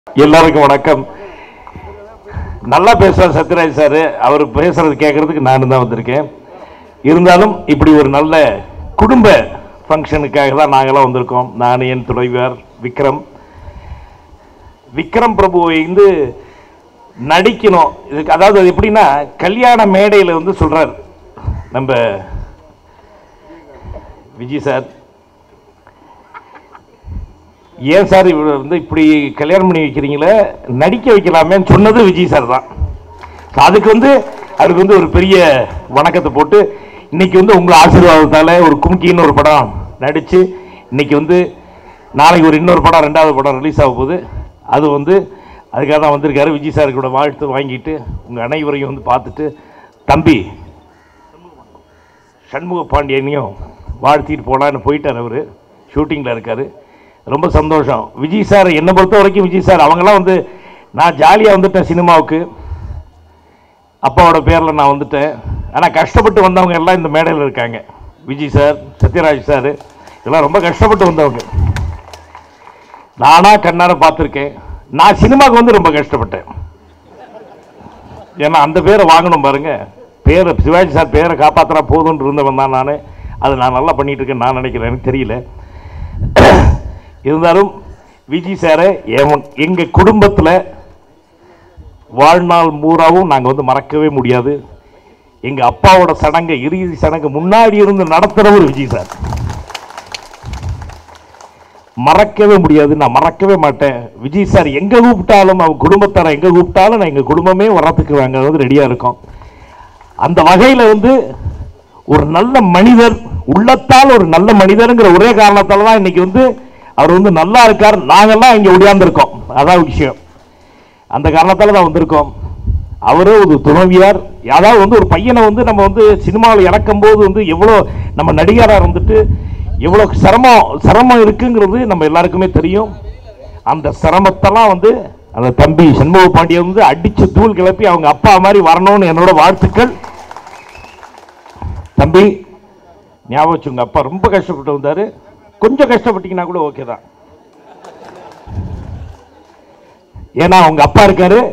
எல்லாருக்கும் வணக்கம் நல்லா பேசுவார் சத்யராஜ் சார் அவர் பேசுறது கேட்கறதுக்கு நானும் தான் வந்திருக்கேன் இருந்தாலும் இப்படி ஒரு நல்ல குடும்ப ஃபங்க்ஷனுக்காக தான் நாங்களாம் வந்திருக்கோம் நான் என் துணைவியார் விக்ரம் விக்ரம் பிரபுவை வந்து நடிக்கணும் இதுக்கு அதாவது அது எப்படின்னா கல்யாண மேடையில் வந்து சொல்றார் நம்ம விஜய் சார் ஏன் சார் இவர் வந்து இப்படி கல்யாணம் பண்ணி வைக்கிறீங்களே நடிக்க வைக்கலாமேன்னு சொன்னது விஜய் சார் தான் அதுக்கு வந்து அவருக்கு வந்து ஒரு பெரிய வணக்கத்தை போட்டு இன்னைக்கு வந்து உங்கள் ஆசீர்வாதத்தால் ஒரு கும்கின்னு ஒரு படம் நடித்து இன்னைக்கு வந்து நாளைக்கு ஒரு இன்னொரு படம் ரெண்டாவது படம் ரிலீஸ் ஆக போகுது அது வந்து அதுக்காக தான் வந்திருக்காரு விஜய் சாருக்கு கூட வாழ்த்து வாங்கிட்டு உங்கள் அனைவரையும் வந்து பார்த்துட்டு தம்பி சண்முக பாண்டியனையும் வாழ்த்திட்டு போகலான்னு போயிட்டார் அவர் ஷூட்டிங்கில் இருக்கார் ரொம்ப சந்தோஷம் விஜய் சார் என்னை பொறுத்த வரைக்கும் விஜய் சார் அவங்கெல்லாம் வந்து நான் ஜாலியாக வந்துட்டேன் சினிமாவுக்கு அப்பாவோட பேரில் நான் வந்துட்டேன் ஆனால் கஷ்டப்பட்டு வந்தவங்க எல்லாம் இந்த மேடையில் இருக்காங்க விஜய் சார் சத்யராஜ் சார் இதெல்லாம் ரொம்ப கஷ்டப்பட்டு வந்தவங்க நானாக கண்ணார பார்த்துருக்கேன் நான் சினிமாவுக்கு வந்து ரொம்ப கஷ்டப்பட்டேன் ஏன்னா அந்த பேரை வாங்கணும் பாருங்க பேரை சிவாஜி சார் பேரை காப்பாற்றினா போதும்னு இருந்தவன் தான் நான் அது நான் நல்லா பண்ணிட்டு இருக்கேன்னு நான் நினைக்கிறேன் எனக்கு தெரியல இருந்தாலும் விஜய் சாரை எங்கள் குடும்பத்தில் வாழ்நாள் பூராவும் நாங்கள் வந்து மறக்கவே முடியாது எங்கள் அப்பாவோட சடங்கை இறுதி சடங்கு முன்னாடி இருந்து நடத்துகிறவர் விஜய் சார் மறக்கவே முடியாது நான் மறக்கவே மாட்டேன் விஜய் சார் எங்கே கூப்பிட்டாலும் அவங்க குடும்பத்தாரை எங்கே கூப்பிட்டாலும் நான் எங்கள் குடும்பமே வர்றதுக்கு நாங்கள் வந்து ரெடியாக இருக்கோம் அந்த வகையில் வந்து ஒரு நல்ல மனிதர் உள்ளத்தால் ஒரு நல்ல மனிதருங்கிற ஒரே காரணத்தால தான் இன்னைக்கு வந்து அவர் வந்து நல்லா இருக்கார் நாங்கெல்லாம் இங்கே ஒடியாந்துருக்கோம் அதான் விஷயம் அந்த காரணத்தால தான் வந்திருக்கோம் அவரே ஒரு துணைவியார் அதாவது வந்து ஒரு பையனை வந்து நம்ம வந்து சினிமாவில் இறக்கும் போது வந்து எவ்வளோ நம்ம நடிகராக இருந்துட்டு எவ்வளோ சிரமம் சிரமம் இருக்குங்கிறது நம்ம எல்லாருக்குமே தெரியும் அந்த சிரமத்தெல்லாம் வந்து அந்த தம்பி சண்முக பாண்டியன் வந்து அடிச்சு தூள் கிளப்பி அவங்க அப்பா மாதிரி வரணும்னு என்னோட வாழ்த்துக்கள் தம்பி ஞாபகம் வச்சு உங்க அப்பா ரொம்ப கஷ்டப்பட்டு வந்தாரு கொஞ்சம் கஷ்டப்பட்டீங்கன்னா கூட ஓகே தான் ஏன்னா உங்க அப்பா இருக்காரு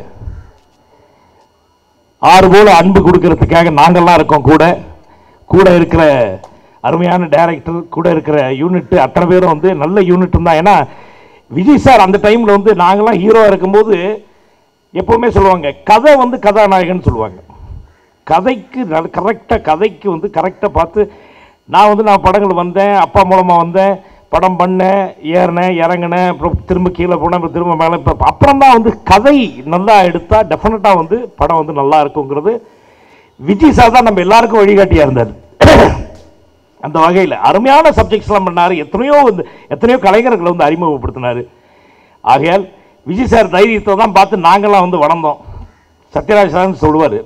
ஆறு போல அன்பு கொடுக்கறதுக்காக நாங்கெல்லாம் இருக்கோம் கூட கூட இருக்கிற அருமையான டைரக்டர் கூட இருக்கிற யூனிட் அத்தனை பேரும் வந்து நல்ல யூனிட் தான் ஏன்னா விஜய் சார் அந்த டைம்ல வந்து நாங்கெல்லாம் ஹீரோ இருக்கும்போது எப்பவுமே சொல்லுவாங்க கதை வந்து கதாநாயகன் சொல்லுவாங்க கதைக்கு கரெக்டாக கதைக்கு வந்து கரெக்டாக பார்த்து நான் வந்து நான் படங்கள் வந்தேன் அப்பா மூலமாக வந்தேன் படம் பண்ணேன் ஏறினேன் இறங்கினேன் அப்புறம் திரும்ப கீழே போனேன் அப்புறம் திரும்ப மேலே இப்போ அப்புறம் தான் வந்து கதை நல்லா எடுத்தால் டெஃபினட்டாக வந்து படம் வந்து நல்லா இருக்குங்கிறது விஜய் சார் தான் நம்ம எல்லாருக்கும் வழிகாட்டியாக இருந்தார் அந்த வகையில் அருமையான சப்ஜெக்ட்ஸ்லாம் பண்ணார் எத்தனையோ வந்து எத்தனையோ கலைஞர்களை வந்து அறிமுகப்படுத்தினார் ஆகையால் விஜய் சார் தைரியத்தை தான் பார்த்து நாங்கள்லாம் வந்து வளர்ந்தோம் சத்யராஜ் சார்னு சொல்லுவார்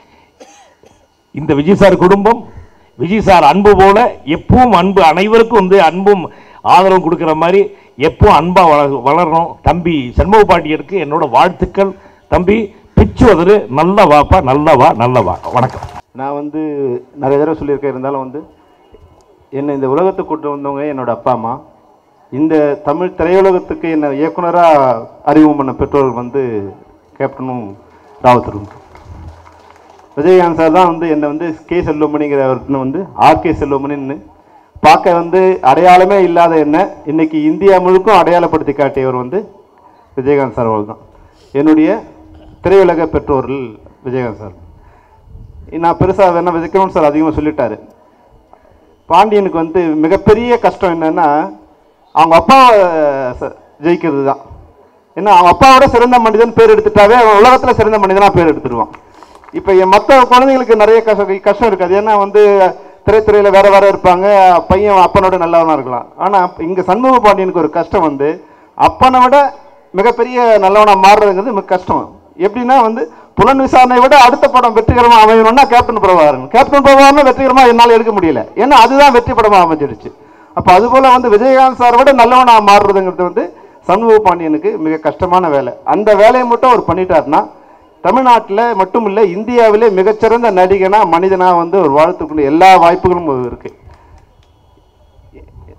இந்த விஜய் சார் குடும்பம் விஜய் சார் அன்பு போல எப்பவும் அன்பு அனைவருக்கும் வந்து அன்பும் ஆதரவும் கொடுக்குற மாதிரி எப்பவும் அன்பா வள வளரணும் தம்பி சண்முக பாண்டியருக்கு என்னோட வாழ்த்துக்கள் தம்பி பிச்சு உதறு நல்ல வாப்பா நல்ல வா நல்ல வா வணக்கம் நான் வந்து நிறைய தடவை சொல்லியிருக்கேன் இருந்தாலும் வந்து என்னை இந்த உலகத்துக்கு கூட்டு வந்தவங்க என்னோட அப்பா அம்மா இந்த தமிழ் திரையுலகத்துக்கு என்னை இயக்குனராக அறிமுகம் பண்ண பெற்றோர்கள் வந்து கேப்டனும் ராவத்தரும் விஜயகாந்த் சார் தான் வந்து என்னை வந்து கே செல்வமணிங்கிறவர்னு வந்து ஆர் கே செல்வமணின்னு பார்க்க வந்து அடையாளமே இல்லாத என்ன இன்னைக்கு இந்தியா முழுக்கும் அடையாளப்படுத்தி காட்டியவர் வந்து விஜயகாந்த் சார் அவர்கள் தான் என்னுடைய திரையுலக பெற்றோர்கள் விஜயகாந்த் சார் நான் பெருசாக வேணா விஜயகாந்த் சார் அதிகமாக சொல்லிட்டாரு பாண்டியனுக்கு வந்து மிகப்பெரிய கஷ்டம் என்னன்னா அவங்க அப்பா ஜெயிக்கிறது தான் ஏன்னா அவங்க அப்பாவோட சிறந்த மனிதன் பேர் எடுத்துட்டாவே அவன் உலகத்தில் சிறந்த மனிதனாக பேர் எடுத்துருவான் இப்போ என் மற்ற குழந்தைங்களுக்கு நிறைய கஷ்டம் கஷ்டம் இருக்காது ஏன்னா வந்து திரைத்துறையில் வேற வேற இருப்பாங்க பையன் அப்பனோட நல்லவனா இருக்கலாம் ஆனால் இங்கே சண்முக பாண்டியனுக்கு ஒரு கஷ்டம் வந்து அப்பனை விட மிகப்பெரிய நல்லவனா மாறுறதுங்கிறது மிக கஷ்டம் எப்படின்னா வந்து புலன் விசாரணை விட அடுத்த படம் வெற்றிகரமா அமையணும்னா கேப்டன் பிரபாகரன் கேப்டன் பிரபாகரன் வெற்றிகரமா என்னால் எடுக்க முடியல ஏன்னா அதுதான் வெற்றி படமா அமைஞ்சிடுச்சு அப்போ அதுபோல வந்து விஜயகாந்த் சார் விட நல்லவனா மாறுறதுங்கிறது வந்து சண்முக பாண்டியனுக்கு மிக கஷ்டமான வேலை அந்த வேலையை மட்டும் அவர் பண்ணிட்டாருன்னா தமிழ்நாட்டில் மட்டும் இல்லை இந்தியாவிலே மிகச்சிறந்த நடிகனா மனிதனா வந்து ஒரு வாழ்த்துக்குள்ள எல்லா வாய்ப்புகளும் இருக்கு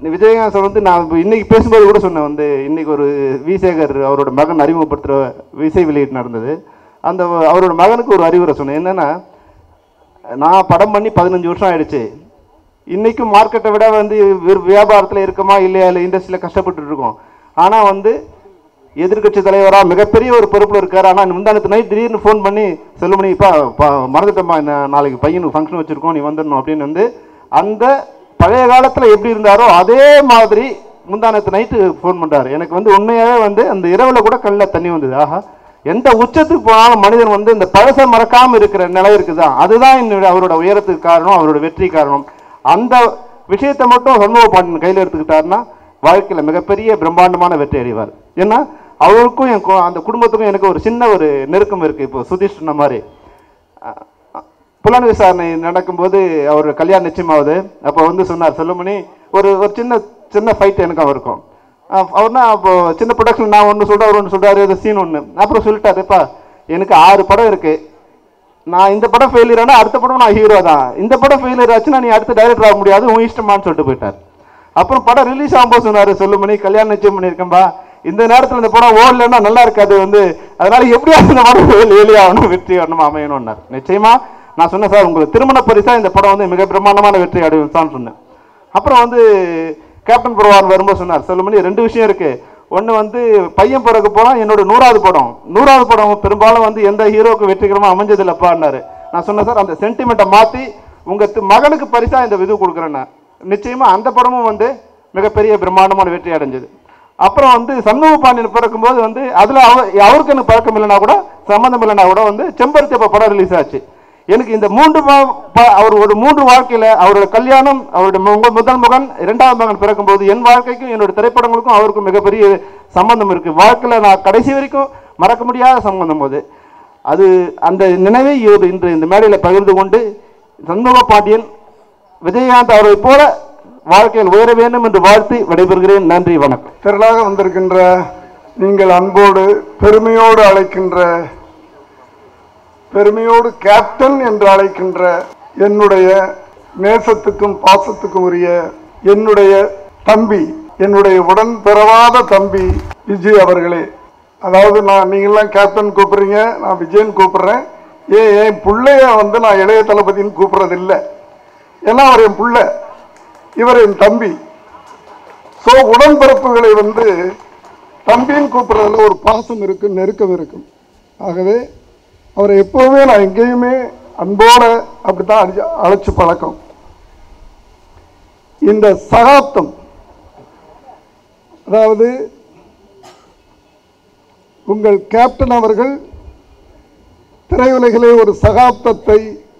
விஜயகாந்த் சார் வந்து நான் இப்ப இன்னைக்கு பேசும்போது கூட சொன்னேன் வந்து இன்னைக்கு ஒரு வி சேகர் அவரோட மகன் அறிமுகப்படுத்துகிற விசை வெளியீட்டு நடந்தது அந்த அவரோட மகனுக்கு ஒரு அறிவுரை சொன்னேன் என்னன்னா நான் படம் பண்ணி பதினஞ்சு வருஷம் ஆயிடுச்சு இன்னைக்கும் மார்க்கெட்டை விட வந்து வியாபாரத்தில் இருக்கமா இல்லையா இல்லை இண்டஸ்ட்ரியில் கஷ்டப்பட்டு இருக்கோம் ஆனால் வந்து எதிர்க்கட்சி தலைவராக மிகப்பெரிய ஒரு பொறுப்பில் இருக்கார் ஆனால் முந்தானத்து நைட் திடீர்னு ஃபோன் பண்ணி செல்லுமணி இப்போ மறந்துட்டம்மா இந்த நாளைக்கு பையனுக்கு ஃபங்க்ஷன் வச்சுருக்கோம் நீ வந்துடணும் அப்படின்னு வந்து அந்த பழைய காலத்தில் எப்படி இருந்தாரோ அதே மாதிரி முந்தானத்து நைட்டு ஃபோன் பண்ணுறாரு எனக்கு வந்து உண்மையாகவே வந்து அந்த இரவில் கூட கண்ணில் தண்ணி வந்தது ஆஹா எந்த உச்சத்துக்கு போனாலும் மனிதன் வந்து இந்த பழசை மறக்காம இருக்கிற நிலை இருக்குதா அதுதான் என்னுடைய அவரோட உயரத்துக்கு காரணம் அவரோட வெற்றி காரணம் அந்த விஷயத்தை மட்டும் சண்முக பாண்டியன் கையில் எடுத்துக்கிட்டாருன்னா வாழ்க்கையில் மிகப்பெரிய பிரம்மாண்டமான வெற்றி அடைவார் ஏன்னா அவருக்கும் என் கு- அந்த குடும்பத்துக்கும் எனக்கு ஒரு சின்ன ஒரு நெருக்கம் இருக்குது இப்போ சுதீஷ் சொன்ன மாதிரி புலன் விசாரணை நடக்கும்போது அவர் கல்யாணம் நிச்சயமாகுது அப்போ வந்து சொன்னார் செல்லுமணி ஒரு ஒரு சின்ன சின்ன ஃபைட் எனக்கு அவருக்கும் அஹ் அவர்னா அப்போ சின்ன ப்ரொடக்ஷன் நான் ஒன்று சொல்கிறேன் அவர் ஒன்று சொல்கிறாரு இது சீன் ஒன்று அப்புறம் சொல்லிட்டாருப்பா எனக்கு ஆறு படம் இருக்குது நான் இந்த படம் ஃபெயிலியர் ஆனால் அடுத்த படம் நான் ஹீரோ தான் இந்த படம் ஃபெயிலியர் ஆச்சுன்னா நீ அடுத்து டைரக்டர் ஆக முடியாது உன் இஷ்டமான்னு சொல்லிட்டு போயிட்டார் அப்புறம் படம் ரிலீஸ் ஆகும்போது சொன்னார் சொல்லுமணி கல்யாணம் நிச்சயம் பண்ணியிருக்கேன்பா இந்த நேரத்தில் இந்த படம் ஓடலைன்னா நல்லா இருக்காது வந்து அதனால எப்படியாவது இந்த படம் வெளியாகணும் வெற்றி வரணும் அமையணும்னார் நிச்சயமா நான் சொன்னேன் சார் உங்களுக்கு திருமண பரிசா இந்த படம் வந்து மிக பிரம்மாண்டமான வெற்றி அடையும் தான் சொன்னேன் அப்புறம் வந்து கேப்டன் பிரவான் வரும்போது சொன்னார் சொல்லுமணி ரெண்டு விஷயம் இருக்கு ஒன்று வந்து பையன் பிறகு போனால் என்னோட நூறாவது படம் நூறாவது படம் பெரும்பாலும் வந்து எந்த ஹீரோக்கு வெற்றிகரமாக அமைஞ்சதில்லப்பான்னாரு நான் சொன்னேன் சார் அந்த சென்டிமெண்ட்டை மாற்றி உங்கள் மகனுக்கு பரிசா இந்த இது கொடுக்குறேன் நான் நிச்சயமா அந்த படமும் வந்து மிகப்பெரிய பிரம்மாண்டமான வெற்றி அடைஞ்சது அப்புறம் வந்து சண்முக பாண்டியன் பிறக்கும்போது வந்து அதில் அவர் அவருக்கு எனக்கு பழக்கம் இல்லைனா கூட சம்மந்தம் இல்லைனா கூட வந்து செம்பருத்தி அப்போ படம் ரிலீஸ் ஆச்சு எனக்கு இந்த மூன்று ப- ப- அவர் ஒரு மூன்று வாழ்க்கையில அவரோட கல்யாணம் அவருடைய மு- முதல் மகன் இரண்டாவது மகன் பிறக்கும்போது என் வாழ்க்கைக்கும் என்னோட திரைப்படங்களுக்கும் அவருக்கும் மிகப்பெரிய சம்பந்தம் இருக்கு வாழ்க்கையில நான் கடைசி வரைக்கும் மறக்க முடியாத சம்பந்தம் அது அது அந்த நினைவை இவர் இன்று இந்த மேடையில் பகிர்ந்து கொண்டு சண்முக பாண்டியன் விஜயகாந்த் அவரை போல வாழ்க்கையில் உயர வேண்டும் என்று வாழ்த்தி விடைபெறுகிறேன் நன்றி வணக்கம் திரளாக வந்திருக்கின்ற நீங்கள் அன்போடு பெருமையோடு அழைக்கின்ற பெருமையோடு கேப்டன் என்று அழைக்கின்ற என்னுடைய நேசத்துக்கும் பாசத்துக்கும் உரிய என்னுடைய தம்பி என்னுடைய உடன் பிறவாத தம்பி விஜய் அவர்களே அதாவது நான் நீங்களாம் கேப்டன் கூப்பிடுறீங்க நான் விஜயன் கூப்பிடுறேன் ஏன் என் பிள்ளைய வந்து நான் இளைய தளபதின்னு கூப்பிடுறது இல்லை ஏன்னா அவர் என் புள்ள இவர் என் தம்பி ஸோ உடன்பிறப்புகளை வந்து தம்பின்னு கூப்பிடுறதுல ஒரு பாசம் இருக்கும் நெருக்கம் இருக்கும் ஆகவே அவரை எப்போவுமே நான் எங்கேயுமே அன்போட அப்படித்தான் அடிச்சு அழைச்சு பழக்கம் இந்த சகாப்தம் அதாவது உங்கள் கேப்டன் அவர்கள் திரையுலகிலே ஒரு சகாப்தத்தை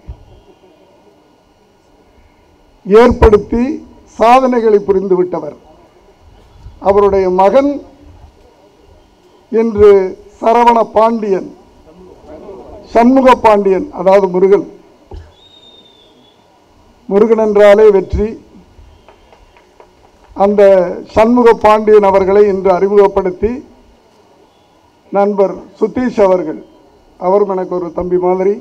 ஏற்படுத்தி சாதனைகளை புரிந்து விட்டவர் அவருடைய மகன் என்று சரவண பாண்டியன் சண்முக பாண்டியன் அதாவது முருகன் முருகன் என்றாலே வெற்றி அந்த சண்முக பாண்டியன் அவர்களை இன்று அறிமுகப்படுத்தி நண்பர் சுதீஷ் அவர்கள் அவரும் எனக்கு ஒரு தம்பி மாதிரி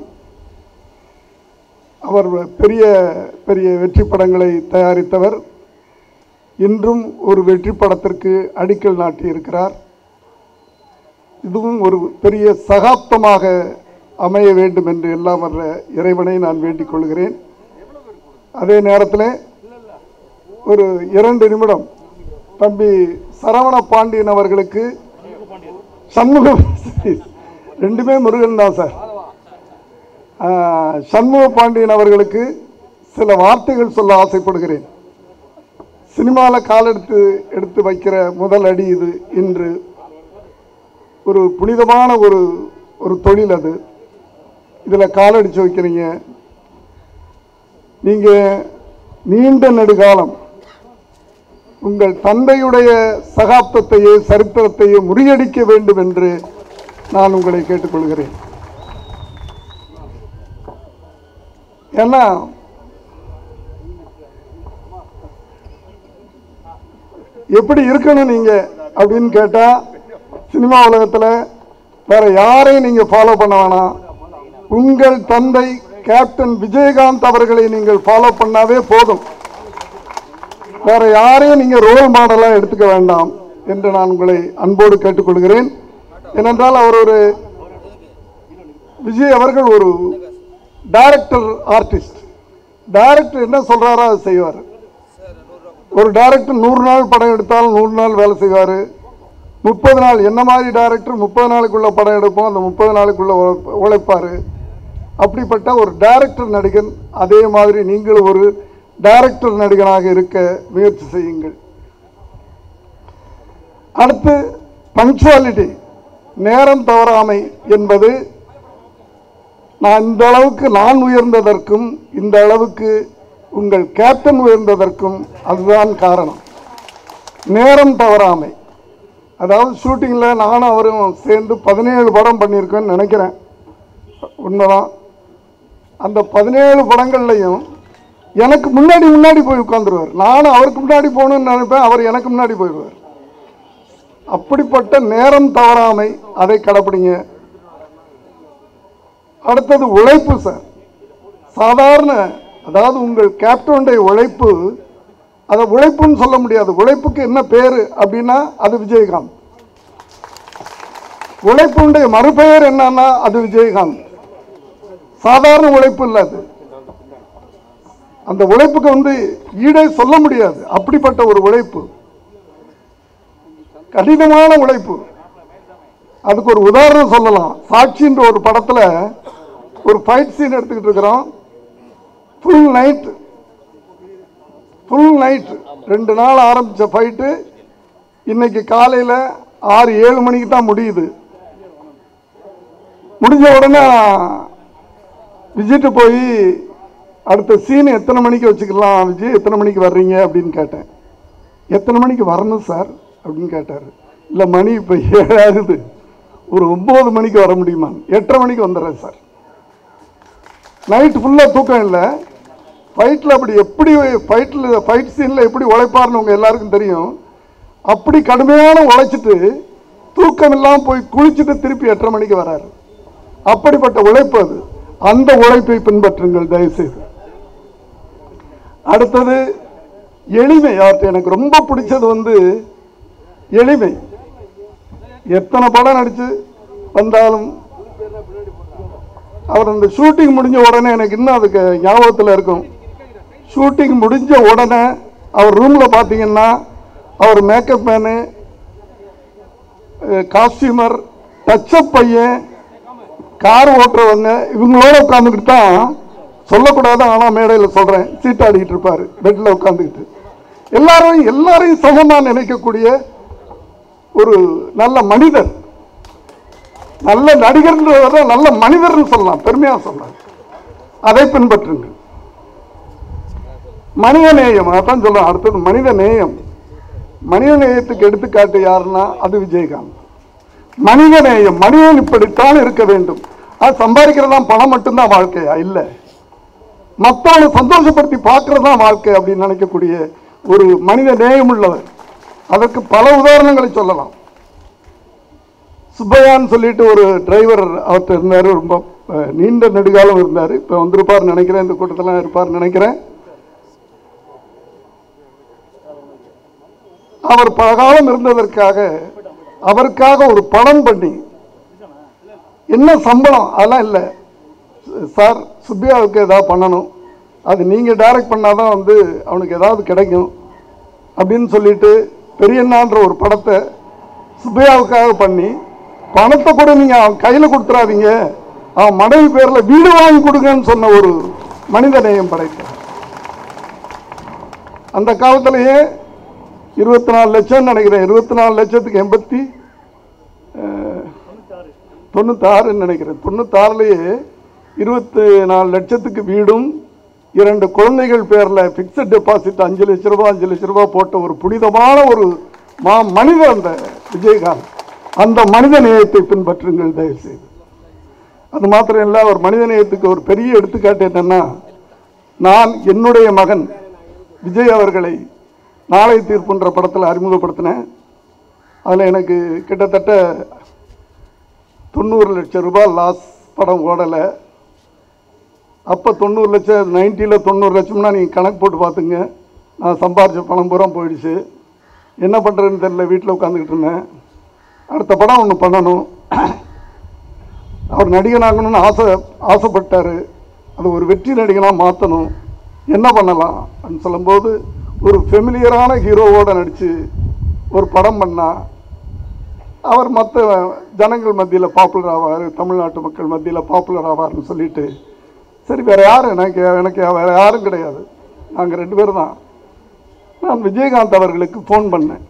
அவர் பெரிய பெரிய வெற்றி படங்களை தயாரித்தவர் இன்றும் ஒரு வெற்றி படத்திற்கு அடிக்கல் நாட்டியிருக்கிறார் இதுவும் ஒரு பெரிய சகாப்தமாக அமைய வேண்டும் என்று எல்லாம் வர்ற இறைவனை நான் வேண்டிக் கொள்கிறேன் அதே நேரத்தில் ஒரு இரண்டு நிமிடம் தம்பி சரவண பாண்டியன் அவர்களுக்கு சண்முகம் ரெண்டுமே முருகன் தான் சார் ஆஹ், சண்முக பாண்டியன் அவர்களுக்கு சில வார்த்தைகள் சொல்ல ஆசைப்படுகிறேன் சினிமாவில் காலெடுத்து எடுத்து வைக்கிற முதல் அடி இது இன்று ஒரு புனிதமான ஒரு ஒரு தொழில் அது இதில் காலடிச்சு வைக்கிறீங்க நீங்கள் நீண்ட நெடுகாலம் உங்கள் தந்தையுடைய சகாப்தத்தையே சரித்திரத்தையே முறியடிக்க வேண்டும் என்று நான் உங்களை கேட்டுக்கொள்கிறேன் ஏன்னா எப்படி இருக்கணும் நீங்க அப்படின்னு கேட்டா சினிமா உலகத்துல வேற யாரையும் நீங்க ஃபாலோ பண்ண வேணாம் உங்கள் தந்தை கேப்டன் விஜயகாந்த் அவர்களை நீங்கள் ஃபாலோ பண்ணாவே போதும் வேற யாரையும் நீங்க ரோல் மாடலா எடுத்துக்க வேண்டாம் என்று நான் உங்களை அன்போடு கேட்டுக்கொள்கிறேன் ஏனென்றால் அவர் ஒரு விஜய் அவர்கள் ஒரு டைரக்டர் ஆர்டிஸ்ட் டைரக்டர் என்ன சொல்றாரோ அதை செய்வார் ஒரு டைரக்டர் நூறு நாள் படம் எடுத்தாலும் நூறு நாள் வேலை செய்வார் முப்பது நாள் என்ன மாதிரி டைரக்டர் முப்பது நாளுக்குள்ள படம் எடுப்போம் அந்த முப்பது நாளுக்குள்ள உழைப்ப- உழைப்பாரு அப்படிப்பட்ட ஒரு டைரக்டர் நடிகன் அதே மாதிரி நீங்கள் ஒரு டைரக்டர் நடிகனாக இருக்க முயற்சி செய்யுங்கள் அடுத்து பங்க்சுவாலிட்டி நேரம் தவறாமை என்பது நான் இந்த அளவுக்கு நான் உயர்ந்ததற்கும் இந்த அளவுக்கு உங்கள் கேப்டன் உயர்ந்ததற்கும் அதுதான் காரணம் நேரம் தவறாமை அதாவது ஷூட்டிங்கில் நானும் அவரும் சேர்ந்து பதினேழு படம் பண்ணியிருக்கேன்னு நினைக்கிறேன் உண்மைதான் அந்த பதினேழு படங்கள்லையும் எனக்கு முன்னாடி முன்னாடி போய் உட்காந்துருவார் நானும் அவருக்கு முன்னாடி போகணும்னு நினைப்பேன் அவர் எனக்கு முன்னாடி போயிடுவார் அப்படிப்பட்ட நேரம் தவறாமை அதை கடைப்பிடிங்க அடுத்தது உழைப்பு சார் சாதாரண அதாவது உங்கள் கேப்டனுடைய உழைப்பு அதை உழைப்புன்னு சொல்ல முடியாது உழைப்புக்கு என்ன பேரு அப்படின்னா அது விஜயகாந்த் உழைப்புடைய மறுபெயர் என்னன்னா அது விஜயகாந்த் சாதாரண உழைப்பு இல்லை அது அந்த உழைப்புக்கு வந்து ஈடே சொல்ல முடியாது அப்படிப்பட்ட ஒரு உழைப்பு கடினமான உழைப்பு அதுக்கு ஒரு உதாரணம் சொல்லலாம் சாட்சின்ற ஒரு படத்துல ஒரு ஃபைட் சீன் எடுத்துக்கிட்டு இருக்கிறோம் ஃபுல் நைட் ஃபுல் நைட் ரெண்டு நாள் ஆரம்பிச்ச ஃபைட்டு இன்னைக்கு காலையில் ஆறு ஏழு மணிக்கு தான் முடியுது முடிஞ்ச உடனே விஜிட்டு போய் அடுத்த சீன் எத்தனை மணிக்கு வச்சுக்கலாம் விஜய் எத்தனை மணிக்கு வர்றீங்க அப்படின்னு கேட்டேன் எத்தனை மணிக்கு வரணும் சார் அப்படின்னு கேட்டார் இல்லை மணி இப்போ ஏழாகுது ஒரு ஒம்பது மணிக்கு வர முடியுமா எட்டரை மணிக்கு வந்துடுறேன் சார் நைட் ஃபுல்லாக தூக்கம் இல்லை ஃபைட்டில் அப்படி எப்படி ஃபைட்டில் ஃபைட் சீனில் எப்படி உழைப்பார்னு உங்கள் எல்லாருக்கும் தெரியும் அப்படி கடுமையான உழைச்சிட்டு தூக்கம் இல்லாமல் போய் குளிச்சுட்டு திருப்பி எட்டரை மணிக்கு வராரு அப்படிப்பட்ட உழைப்பு அது அந்த உழைப்பை பின்பற்றுங்கள் தயவுசெய்து அடுத்தது எளிமை அவர்கிட்ட எனக்கு ரொம்ப பிடிச்சது வந்து எளிமை எத்தனை படம் நடிச்சு வந்தாலும் அவர் அந்த ஷூட்டிங் முடிஞ்ச உடனே எனக்கு இன்னும் அதுக்கு ஞாபகத்தில் இருக்கும் ஷூட்டிங் முடிஞ்ச உடனே அவர் ரூமில் பார்த்தீங்கன்னா அவர் மேக்கப் மேனு காஸ்டியூமர் டச்சப் பையன் கார் ஓட்டுறவங்க இவங்களோட உட்காந்துக்கிட்டு தான் சொல்லக்கூடாது ஆனால் மேடையில் சொல்கிறேன் சீட்டாடிக்கிட்டு இருப்பார் பெட்டில் உட்காந்துக்கிட்டு எல்லாரும் எல்லாரையும் சமமாக நினைக்கக்கூடிய ஒரு நல்ல மனிதர் நல்ல நடிகர்ன்றத நல்ல மனிதர்னு சொல்லலாம் பெருமையாக சொல்லலாம் அதை பின்பற்றுங்கள் மனித நேயம் அதான் சொல்றேன் அடுத்தது மனித நேயம் மனித நேயத்துக்கு எடுத்துக்காட்டு யாருன்னா அது விஜயகாந்த் மனித நேயம் மனிதன் இப்படித்தான் இருக்க வேண்டும் அது சம்பாதிக்கிறதா பணம் மட்டும்தான் வாழ்க்கையா இல்லை மற்றவனை சந்தோஷப்படுத்தி பார்க்கறது தான் வாழ்க்கை அப்படின்னு நினைக்கக்கூடிய ஒரு மனித நேயம் உள்ளவர் அதற்கு பல உதாரணங்களை சொல்லலாம் சுப்பையான்னு சொல்லிட்டு ஒரு டிரைவர் அவர்கிட்ட இருந்தார் ரொம்ப அஹ், நீண்ட நெடுகாலம் இருந்தார் இப்போ வந்திருப்பார் நினைக்கிறேன் இந்த கூட்டத்தில் இருப்பார் நினைக்கிறேன் அவர் பல காலம் இருந்ததற்காக அவருக்காக ஒரு படம் பண்ணி என்ன சம்பளம் அதெல்லாம் இல்லை சார் சுப்பியாவுக்கு ஏதாவது பண்ணணும் அது நீங்கள் டைரக்ட் பண்ணாதான் வந்து அவனுக்கு ஏதாவது கிடைக்கும் அப்படின்னு சொல்லிட்டு பெரியண்ணான்ற ஒரு படத்தை சுப்பையாவுக்காக பண்ணி பணத்தை கூட நீங்கள் அவன் கையில் கொடுத்துறாதீங்க அவன் மனைவி பேரில் வீடு வாங்கி கொடுங்கன்னு சொன்ன ஒரு மனித நேயம் படைத்தார் அந்த காலத்திலேயே இருபத்தி நாலு லட்சம் நினைக்கிறேன் இருபத்தி நாலு லட்சத்துக்கு எண்பத்தி அஹ், தொண்ணூத்தாறுன்னு நினைக்கிறேன் தொண்ணூத்தாறுலேயே இருபத்தி நாலு லட்சத்துக்கு வீடும் இரண்டு குழந்தைகள் பேரில் ஃபிக்ஸட் டெபாசிட் அஞ்சு லட்ச ரூபா அஞ்சு லட்ச ரூபா போட்ட ஒரு புனிதமான ஒரு மா மனிதர் அந்த விஜயகாந்த் அந்த மனித நேயத்தை பின்பற்றுங்கள் தயவுசெய்து அது மாத்திரம் இல்லை ஒரு மனித நேயத்துக்கு ஒரு பெரிய எடுத்துக்காட்டு என்னன்னா நான் என்னுடைய மகன் விஜய் அவர்களை நாளை தீர்ப்புன்ற படத்தில் அறிமுகப்படுத்தினேன் அதில் எனக்கு கிட்டத்தட்ட தொண்ணூறு லட்சம் ரூபாய் லாஸ் படம் ஓடலை அப்போ தொண்ணூறு லட்சம் நைன்ட்டியில் தொண்ணூறு லட்சம்னா நீங்கள் கணக்கு போட்டு பார்த்துங்க நான் சம்பாரிச்ச பணம் பூரா போயிடுச்சு என்ன பண்ணுறதுன்னு தெரியல வீட்டில் உட்காந்துக்கிட்டு இருந்தேன் அடுத்த படம் ஒன்று பண்ணணும் அவர் நடிகனாகணும்னு ஆசை ஆசைப்பட்டார் அது ஒரு வெற்றி நடிகனாக மாற்றணும் என்ன பண்ணலாம் அப்படின்னு சொல்லும்போது ஒரு ஃபெமிலியரான ஹீரோவோட நடித்து ஒரு படம் பண்ணால் அவர் மற்ற ஜனங்கள் மத்தியில் பாப்புலர் ஆவார் தமிழ்நாட்டு மக்கள் மத்தியில் பாப்புலர் ஆவார்னு சொல்லிட்டு சரி வேறு யார் எனக்கு எனக்கு வேறு யாரும் கிடையாது நாங்கள் ரெண்டு பேரும் தான் நான் விஜயகாந்த் அவர்களுக்கு ஃபோன் பண்ணேன்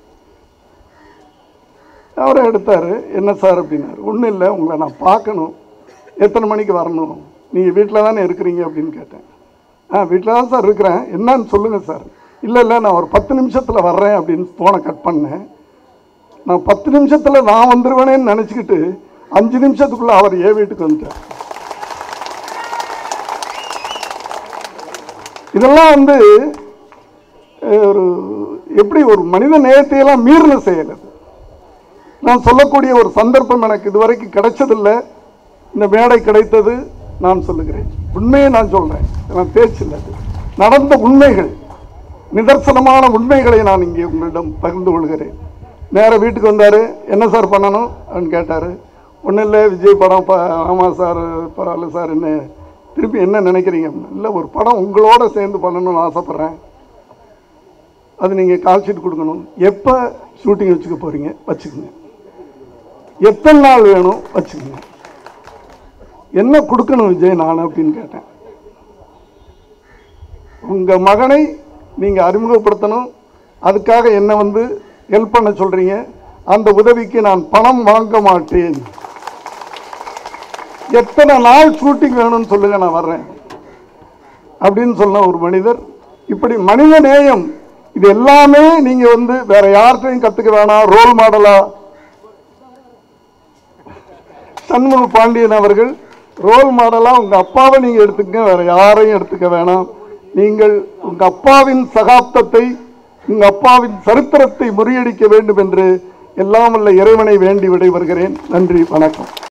அவரை எடுத்தார் என்ன சார் அப்படின்னாரு ஒன்றும் இல்லை உங்களை நான் பார்க்கணும் எத்தனை மணிக்கு வரணும் நீங்கள் வீட்டில் தானே இருக்கிறீங்க அப்படின்னு கேட்டேன் ஆ வீட்டில் தான் சார் இருக்கிறேன் என்னன்னு சொல்லுங்கள் சார் இல்லை இல்லை நான் ஒரு பத்து நிமிஷத்தில் வர்றேன் அப்படின்னு ஃபோனை கட் பண்ணேன் நான் பத்து நிமிஷத்தில் நான் வந்துடுவேனேன்னு நினச்சிக்கிட்டு அஞ்சு நிமிஷத்துக்குள்ளே அவர் ஏன் வீட்டுக்கு வந்துட்டார் இதெல்லாம் வந்து அஹ், ஒரு எப்படி ஒரு மனித நேயத்தையெல்லாம் மீறின செயல் அது நான் சொல்லக்கூடிய ஒரு சந்தர்ப்பம் எனக்கு இதுவரைக்கும் கிடைச்சதில்லை இந்த மேடை கிடைத்தது நான் சொல்லுகிறேன் உண்மையை நான் சொல்கிறேன் நான் பேச்சில்லை அது நடந்த உண்மைகள் நிதர்சனமான உண்மைகளை நான் இங்கே உங்களிடம் பகிர்ந்து கொள்கிறேன் நேரா வீட்டுக்கு வந்தார் என்ன சார் பண்ணணும் அப்படின்னு கேட்டார் ஒன்றும் இல்லை விஜய் படம் ப ஆமாம் சார் பரவாயில்ல சார் என்ன திருப்பி என்ன நினைக்கிறீங்க அப்படின்னா, இல்லை ஒரு படம் உங்களோட சேர்ந்து பண்ணணும்னு ஆசைப்பட்றேன் அது நீங்கள் கால் ஷீட் கொடுக்கணும் எப்போ ஷூட்டிங் வச்சுக்க போகிறீங்க வச்சுக்கோங்க எத்தனை நாள் வேணும் வச்சுக்கோங்க என்ன கொடுக்கணும் விஜய் நான் அப்படின்னு கேட்டேன் உங்கள் மகனை நீங்கள் அறிமுகப்படுத்தணும் அதுக்காக என்ன வந்து ஹெல்ப் பண்ண சொல்கிறீங்க அந்த உதவிக்கு நான் பணம் வாங்க மாட்டேன் எத்தனை நாள் ஷூட்டிங் வேணும்னு சொல்லுங்க நான் வர்றேன் அப்படின்னு சொன்ன ஒரு மனிதர் இப்படி மனித நேயம் இது எல்லாமே நீங்க வந்து வேற யார்கிட்டையும் கத்துக்க வேணாம் ரோல் மாடலா சண்முக பாண்டியன் அவர்கள் ரோல் மாடலா உங்க அப்பாவை நீங்க எடுத்துக்க வேற யாரையும் எடுத்துக்க வேணாம் நீங்கள் உங்க அப்பாவின் சகாப்தத்தை உங்க அப்பாவின் சரித்திரத்தை முறியடிக்க வேண்டும் என்று எல்லாம் வல்ல இறைவனை வேண்டி விடைபெறுகிறேன் நன்றி வணக்கம்